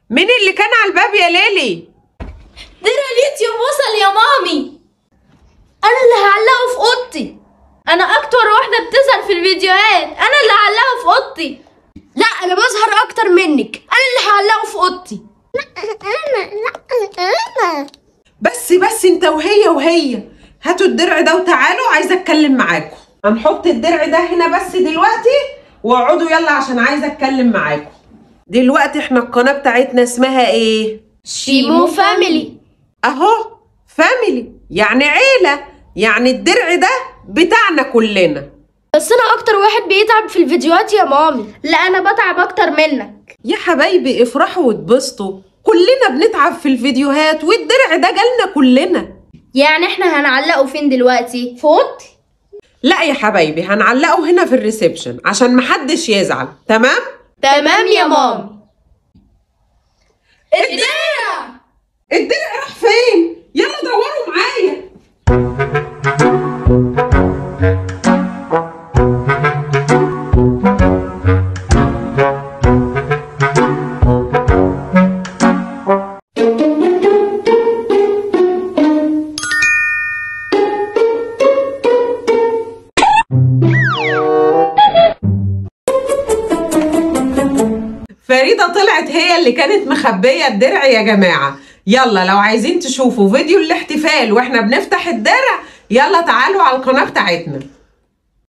مين اللي كان على الباب يا ليلي درع اليوتيوب وصل يا مامي انا اللي هعلقه في اوضتي انا اكتر واحده بتظهر في الفيديوهات انا اللي هعلقه في اوضتي لا انا بظهر اكتر منك انا اللي هعلقه في اوضتي بس بس انت وهي وهي هاتوا الدرع ده وتعالوا عايزه اتكلم معاكم هنحط الدرع ده هنا بس دلوقتي واقعدوا يلا عشان عايزه اتكلم معاكم دلوقتي احنا القناه بتاعتنا اسمها ايه شيمو فاميلي اهو فاميلي يعني عيله يعني الدرع ده بتاعنا كلنا بس انا اكتر واحد بيتعب في الفيديوهات يا مامي لا انا بتعب اكتر منك يا حبايبي افرحوا واتبسطوا كلنا بنتعب في الفيديوهات والدرع ده جالنا كلنا يعني احنا هنعلقه فين دلوقتي في اوضتي لا يا حبايبي هنعلقه هنا في الريسبشن عشان محدش يزعل تمام تمام يا مامي الدرع الدرع راح فين يلا دوروا معايا فريدة طلعت هي اللي كانت مخبية الدرع يا جماعة يلا لو عايزين تشوفوا فيديو الاحتفال واحنا بنفتح الدرع يلا تعالوا على القناة بتاعتنا